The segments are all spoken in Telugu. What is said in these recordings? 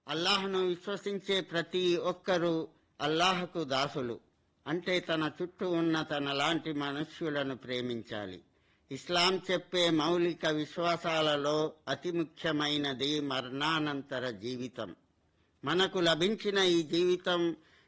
అల్లాహ్ను విశ్వసించే ప్రతి ఒక్కరూ అల్లాహకు దాసులు అంటే తన చుట్టూ ఉన్న తన లాంటి మనుష్యులను ప్రేమించాలి ఇస్లాం చెప్పే మౌలిక విశ్వాసాలలో అతి ముఖ్యమైనది మరణానంతర జీవితం మనకు లభించిన ఈ జీవితం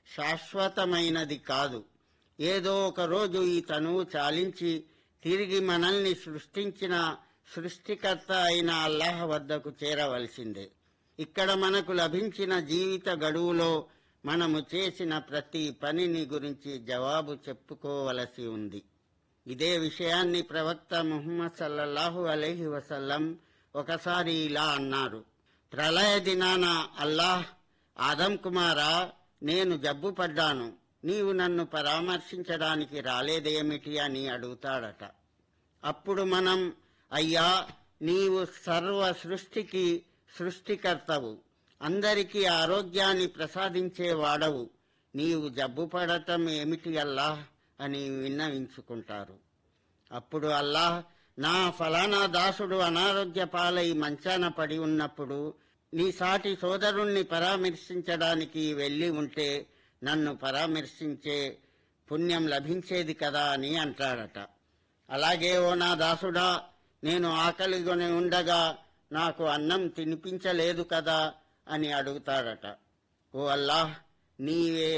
శాశ్వతమైనది కాదు ఏదో ఒక రోజు ఈ తనువు చాలించి తిరిగి మనల్ని సృష్టించిన సృష్టికర్త అయిన అల్లాహ్ వద్దకు చేరవలసిందే ఇక్కడ మనకు లభించిన జీవిత గడువులో మనము చేసిన ప్రతి పనిని గురించి జవాబు చెప్పుకోవలసి ఉంది ఇదే విషయాన్ని ప్రవక్త ముహమ్మద్ సల్లల్లాహు అలైహి వసల్లం ఒకసారి ఇలా అన్నారు ప్రళయ దినాన అల్లాహ్ ఆదం కుమారా నేను జబ్బు పడ్డాను నీవు నన్ను పరామర్శించడానికి రాలేదేమిటి అని అడుగుతాడట అప్పుడు మనం అయ్యా నీవు సర్వ సృష్టికి సృష్టికర్తవు అందరికీ ఆరోగ్యాన్ని ప్రసాదించే వాడవు నీవు జబ్బు పడటం ఏమిటి అల్లాహ్ అని విన్నవించుకుంటారు అప్పుడు అల్లాహ్ నా ఫలానా దాసుడు అనారోగ్య పాలై మంచాన పడి ఉన్నప్పుడు నీ సాటి సోదరుణ్ణి పరామర్శించడానికి వెళ్ళి ఉంటే నన్ను పరామర్శించే పుణ్యం లభించేది కదా అని అంటాడట అలాగే ఓ నా దాసుడా నేను ఆకలిగొని ఉండగా నాకు అన్నం తినిపించలేదు కదా అని అడుగుతాడట ఓ అల్లాహ్ నీవే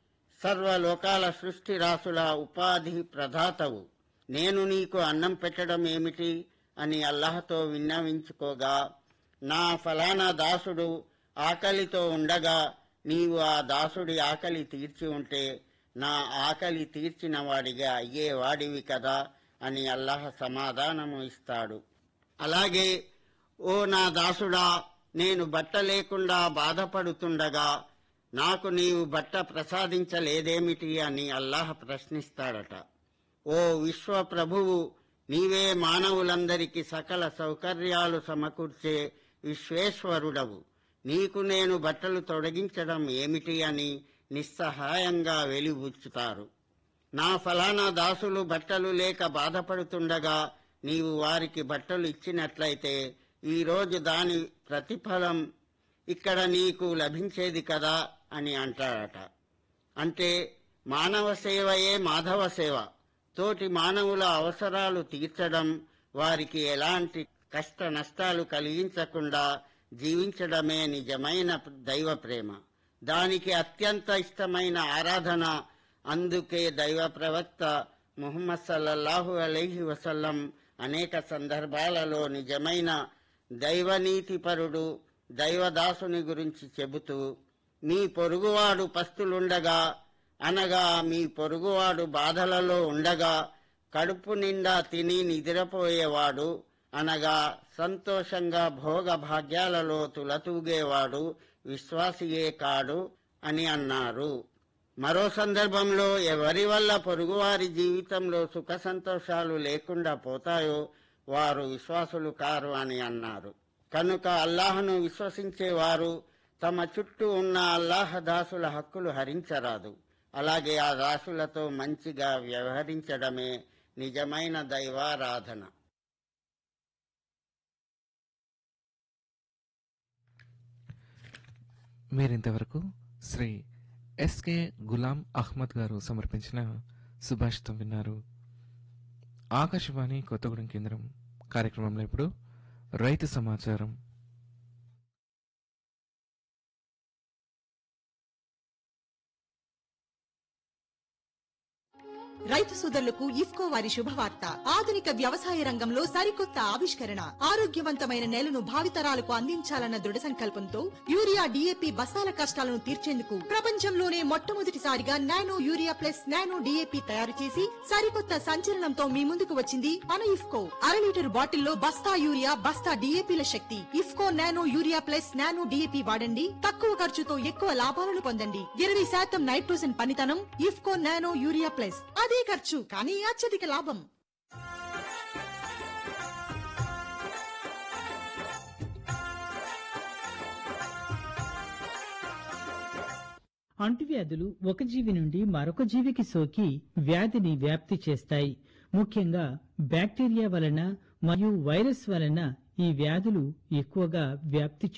సర్వలోకాల సృష్టి రాసుల ఉపాధి ప్రదాతవు నేను నీకు అన్నం పెట్టడం ఏమిటి అని అల్లాహతో విన్నవించుకోగా నా ఫలానా దాసుడు ఆకలితో ఉండగా నీవు ఆ దాసుడి ఆకలి తీర్చి ఉంటే నా ఆకలి తీర్చిన వాడిగా అయ్యేవాడివి కదా అని అల్లాహ్ సమాధానము ఇస్తాడు అలాగే ఓ నా దాసుడా నేను బట్ట లేకుండా బాధపడుతుండగా నాకు నీవు బట్ట ప్రసాదించలేదేమిటి అని అల్లాహ్ ప్రశ్నిస్తాడట ఓ విశ్వ ప్రభువు నీవే మానవులందరికీ సకల సౌకర్యాలు సమకూర్చే విశ్వేశ్వరుడవు నీకు నేను బట్టలు తొలగించడం ఏమిటి అని నిస్సహాయంగా వెలిబుచ్చుతారు నా ఫలానా దాసులు బట్టలు లేక బాధపడుతుండగా నీవు వారికి బట్టలు ఇచ్చినట్లయితే ఈ రోజు దాని ప్రతిఫలం ఇక్కడ నీకు లభించేది కదా అని అంటాడట అంటే మానవ సేవయే మాధవ సేవ తోటి మానవుల అవసరాలు తీర్చడం వారికి ఎలాంటి కష్ట నష్టాలు కలిగించకుండా జీవించడమే నిజమైన దైవ ప్రేమ దానికి అత్యంత ఇష్టమైన ఆరాధన అందుకే దైవ ప్రవక్త ముహమ్మద్ సల్లల్లాహు అలైహి వసల్లం అనేక సందర్భాలలో నిజమైన దైవనీతిపరుడు దైవదాసుని గురించి చెబుతూ మీ పొరుగువాడు పస్తులుండగా అనగా మీ పొరుగువాడు బాధలలో ఉండగా కడుపు నిండా తిని నిద్రపోయేవాడు అనగా సంతోషంగా భోగ భాగ్యాలలో తులతూగేవాడు విశ్వాసియే కాడు అని అన్నారు మరో సందర్భంలో ఎవరి వల్ల పొరుగువారి జీవితంలో సుఖ సంతోషాలు లేకుండా పోతాయో వారు విశ్వాసులు కారు అని అన్నారు కనుక అల్లాహను విశ్వసించేవారు తమ చుట్టూ ఉన్న అల్లాహ దాసుల హక్కులు హరించరాదు అలాగే ఆ దాసులతో మంచిగా వ్యవహరించడమే నిజమైన దైవారాధన మీరింతవరకు శ్రీ ఎస్కే గులాం అహ్మద్ గారు సమర్పించిన సుభాషితం విన్నారు ఆకాశవాణి కొత్తగూడెం కేంద్రం కార్యక్రమంలో ఇప్పుడు రైతు సమాచారం రైతు సోదరులకు ఇఫ్కో వారి శుభవార్త ఆధునిక వ్యవసాయ రంగంలో సరికొత్త ఆవిష్కరణ ఆరోగ్యవంతమైన నేలను భావితరాలకు అందించాలన్న దృఢ సంకల్పంతో యూరియా డిఏపి బస్తాల కష్టాలను తీర్చేందుకు ప్రపంచంలోనే మొట్టమొదటిసారిగా nano urea plus nano DAP తయారు చేసి సరికొత్త సంచలనంతో మీ ముందుకు వచ్చింది మన ఇఫ్కో అర లీటర్ బాటిల్లో బస్తా యూరియా బస్తా డిఏపిల శక్తి IFFCO nano urea plus nano DAP వాడండి తక్కువ ఖర్చుతో ఎక్కువ లాభాలను పొందండి ఇరవై శాతం నైట్రోజన్ పనితనం ఇఫ్కో నానో యూరియా ప్లస్ అదే ఖర్చు కానీ అత్యధిక లాభం అంటువ్యాధులు ఒక జీవి నుండి మరొక జీవికి సోకి వ్యాధిని వ్యాప్తి చేస్తాయి ముఖ్యంగా బ్యాక్టీరియా వలన మరియు వైరస్ వలన ఈ వ్యాధులు ఎక్కువగా వ్యాప్తి